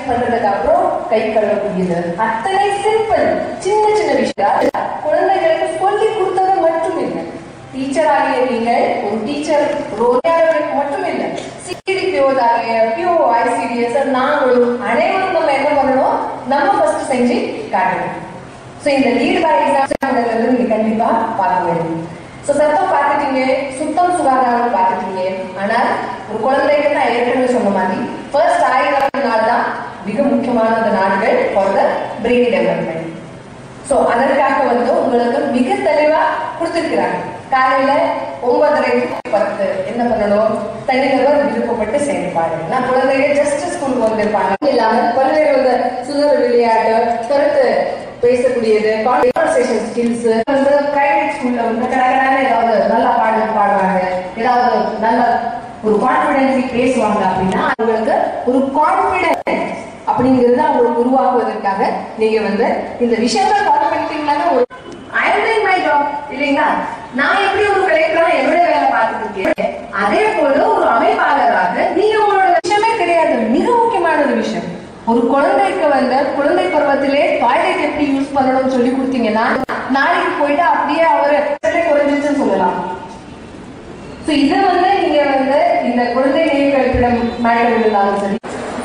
பண்றதுக்கு அப்புறம் கை கழுவக்கூடியது அத்தனை சிம்பிள் சின்ன சின்ன விஷயம் குழந்தைகளுக்கு சொல்லி கொடுத்தது மட்டும் இல்லை டீச்சர் ஆகிய நீங்கள் ஒரு டீச்சர் ரோஜாவுக்கு மட்டும் இல்லை சிடிபிஓஸ் ஆகிய பிஓ ஐசிடிஎஸ் நாங்களும் அனைவரும் நம்ம என்ன பண்ணணும் நம்ம ஃபர்ஸ்ட் செஞ்சு காட்டணும் ஸோ இந்த லீட் பை எக்ஸாம்பிள் வந்து நீங்க கண்டிப்பா பார்க்க வேண்டும் ஸோ சத்தம் பார்த்துட்டீங்க சுத்தம் சுகாதாரம் பார்த்துட்டீங்க ஆனால் ஒரு குழந்தைக்கு நான் ஏற்கனவே சொன்ன மாதிரி ஃபர்ஸ்ட் ஆயிரம் நாள் தான் மிக முக்கியமான அந்த நாடுகள் for the brain development so அதற்காக வந்து உங்களுக்கு மிக தெளிவா கொடுத்துருக்கிறாங்க காலையில ஒன்பதரை to பத்து என்ன பண்ணணும் தனிநபர் விருப்பப்பட்டு செயல்பாடு நான் குழந்தைங்க ஜஸ்ட் ஸ்கூலுக்கு வந்திருப்பாங்க இல்லாம குழந்தைகளோட சுதந்திர விளையாட்டு கருத்து பேசக்கூடியது கான்வர்சேஷன் ஸ்கில்ஸ் வந்து பிரைவேட் ஸ்கூல்ல வந்து கடற்கடான ஏதாவது நல்லா பாடு பாடுறாங்க ஏதாவது நல்ல ஒரு கான்பிடென்ட்லி பேசுவாங்க அப்படின்னா அவங்களுக்கு ஒரு கான்பிடன்ஸ் அப்படிங்கறத அவங்களுக்கு உருவாக்குவதற்காக நீங்க வந்து இந்த விஷயத்தை ஃபாலோ பண்ணிட்டீங்கன்னா ஒரு ஐ எம் மை ஜாப் இல்லைங்களா நான் எப்படி ஒரு கலெக்டரா என்னுடைய வேலை பார்த்துட்டு இருக்கேன் அதே போல ஒரு அமைப்பாளராக நீங்க உங்களோட விஷயமே கிடையாது மிக முக்கியமான ஒரு விஷயம் ஒரு குழந்தைக்கு வந்து குழந்தை பருவத்திலே டாய்லெட் எப்படி யூஸ் பண்ணணும்னு சொல்லி கொடுத்தீங்கன்னா நாளைக்கு போயிட்டு அப்படியே அவரு சட்டை குறைஞ்சிச்சுன்னு சொல்லலாம் சோ இதை வந்து நீங்க வந்து இந்த குழந்தை நினைவு கழிப்பிடம் மேட்டர் இருந்தாலும் சரி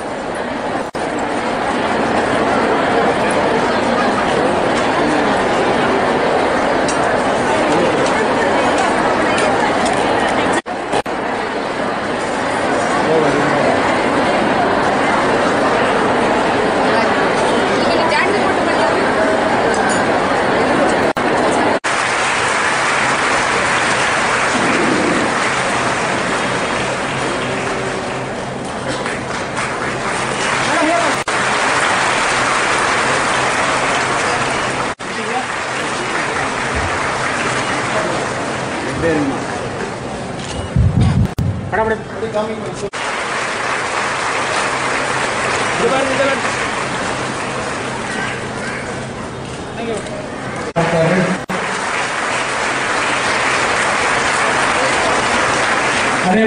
அதே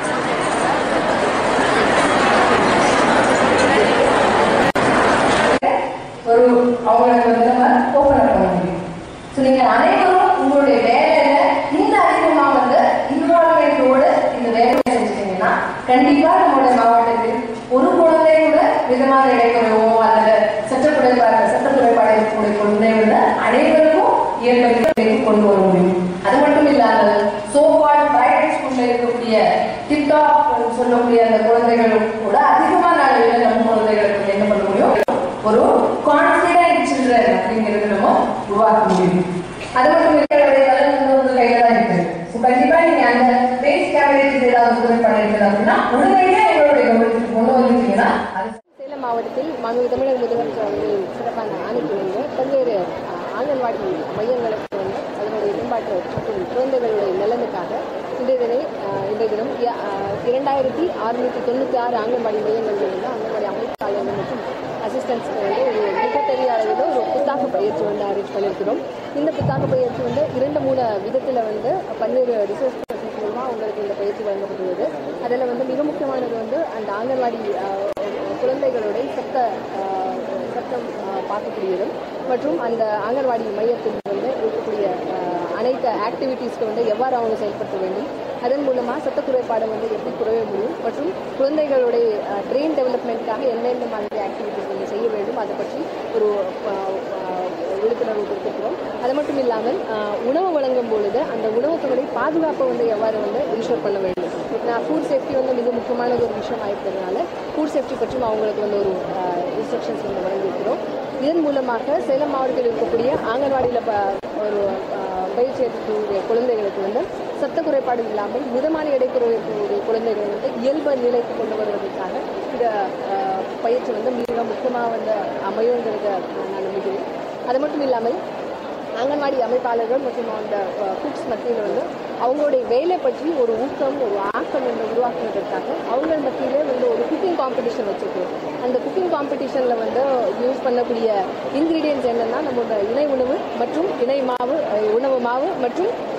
ஒரு அவங்களுக்கு வந்து நம்ம ஓப்பன் அப் பண்ண முடியும் ஸோ நீங்க அனைவரும் உங்களுடைய வேலையில இந்த அதிகமா வந்து இன்வால்மெண்டோடு இந்த வேலையை செஞ்சுட்டீங்கன்னா கண்டிப்பா நம்மளுடைய மாவட்டத்தில் ஒரு குழந்தை கூட விதமான இடைக்குறைவோ அல்லது சட்ட குறைபாடு சட்ட குறைபாடு இருக்கக்கூடிய குழந்தை வந்து அனைவருக்கும் இயற்கை கொண்டு வர முடியும் அது மட்டும் இல்லாமல் சோபால் பிரைவேட் ஸ்கூல்ல இருக்கக்கூடிய டிப்டாப் சொல்லக்கூடிய அந்த குழந்தைகளும் கூட அதிகமான அளவில் நம்ம குழந்தைகளுக்கு என்ன பண்ண முடியும் ஒரு கான்பிடன்ட் சில்ட்ரன் அப்படிங்கிறது நம்ம உருவாக்க முடியும் அது மட்டும் இல்லை வளர்ந்து உங்க கையில தான் இருக்கு ஸோ கண்டிப்பா நீங்க அந்த பேஸ் கேபினெட் ஏதாவது உதவி பண்ணிருக்கீங்க அப்படின்னா உடனடியாக எங்களுடைய கவனத்துக்கு கொண்டு வந்துட்டீங்கன்னா அது சேலம் மாவட்டத்தில் மாண்பு தமிழக முதலமைச்சர் அவர்கள் சிறப்பான ஆணைக்கு வந்து பல்வேறு அஹ், ஆங்கன்வாடி மையங்களுக்கு வந்து அதனுடைய மேம்பாட்டு மற்றும் குழந்தைகளுடைய நலனுக்காக இன்றைய தினம் அஹ், இன்றைய தினம் இ- அஹ், இரண்டாயிரத்தி அறுநூற்றி தொண்ணூற்றி ஆறு ஆங்கன்வாடி மையங்களில் வந்து ஆங்கன்வாடி அமைப்பாளர்கள் மற்றும் அசிஸ்டன்ட்ஸ்க்கு வந்து ஒரு மிகப்பெரிய அளவில் ஒரு புத்தாக்க பயிற்சி வந்து அரேஞ்ச் பண்ணியிருக்கிறோம் இந்த புத்தாக்க பயிற்சி வந்து இரண்டு மூணு விதத்தில் வந்து பல்வேறு ரிசோர்ஸ் பர்சன்ஸ் மூலமாக அவங்களுக்கு இந்த பயிற்சி வழங்கப்பட்டுள்ளது அதில் வந்து மிக முக்கியமானது வந்து அந்த ஆங்கன்வாடி அஹ், குழந்தைகளுடைய சத்த அஹ், சத்தம் அஹ், பார்க்கக்கூடியதும் மற்றும் அந்த ஆங்கன்வாடி மையத்தில் வந்து இருக்கக்கூடிய அஹ், அனைத்து ஆக்டிவிட்டீஸ்க்கு வந்து எவ்வாறு அவங்க செயல்படுத்த வேண்டும் அதன் மூலமாக சத்த குறைபாடை வந்து எப்படி குறைய முடியும் மற்றும் குழந்தைகளுடைய பிரெயின் டெவலப்மெண்ட்காக எந்தெந்த மாதிரி ஆக்டிவிட்டீஸ் வந்து செய்ய வேண்டும் அதை பற்றி ஒரு அஹ், அஹ், விழிப்புணர்வு கொடுத்துருக்கிறோம் அது மட்டும் இல்லாமல் அஹ், உணவு வழங்கும் பொழுது அந்த உணவுத்தொகை பாதுகாப்பை வந்து எவ்வாறு வந்து இன்ஷூர் பண்ண வேண்டும் நான் ஃபுட் சேஃப்டி வந்து மிக முக்கியமான ஒரு விஷயம் ஆயிருக்கிறதுனால ஃபுட் சேஃப்டி பற்றியும் அவங்களுக்கு வந்து ஒரு இன்ஸ்ட்ரக்ஷன்ஸ் வந்து வழங்கியிருக்கிறோம் இதன் மூலமாக சேலம் மாவட்டத்தில் இருக்கக்கூடிய ஆங்கன்வாடியில் ப ஒரு அஹ், பயிற்சி எடுக்கக்கூடிய குழந்தைகளுக்கு வந்து சத்த குறைபாடு இல்லாமல் மிதமான இடைக்குறை இருக்கக்கூடிய குழந்தைகள் வந்து இயல்பு நிலைக்கு கொண்டு வருவதற்காக இந்த அஹ், பயிற்சி வந்து மிக முக்கியமாக வந்து அமையுங்கிறத நான் நம்புகிறேன் அது மட்டும் இல்லாமல் அங்கன்வாடி அமைப்பாளர்கள் மற்றும் அந்த குக்ஸ் மத்தியில் வந்து அவங்களுடைய வேலை பற்றி ஒரு ஊக்கம் ஒரு ஆக்கம் வந்து உருவாக்குவதற்காக அவங்க மத்தியிலே வந்து ஒரு குக்கிங் காம்படிஷன் வச்சுருக்கோம் அந்த குக்கிங் காம்படிஷனில் வந்து யூஸ் பண்ணக்கூடிய இன்க்ரீடியன்ஸ் என்னென்னா நம்மளோட இணை உணவு மற்றும் இணை மாவு அஹ், உணவு மாவு மற்றும்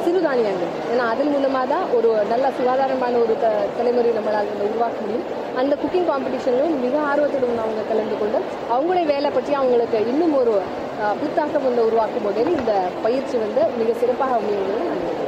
சிறுதானியங்கள் ஏன்னா அதன் மூலமாக தான் ஒரு நல்ல சுகாதாரமான ஒரு த தலைமுறை நம்மளால் வந்து உருவாக்க முடியும் அந்த குக்கிங் காம்படிஷன்லையும் மிக ஆர்வத்துடன் அவங்க கலந்து கொண்டு அவங்களுடைய வேலை பற்றி அவங்களுக்கு இன்னும் ஒரு அஹ், புத்தாக்கம் வந்து உருவாக்கும் போதே இந்த பயிற்சி வந்து மிக சிறப்பாக அமையும் நான் நினைக்கிறேன்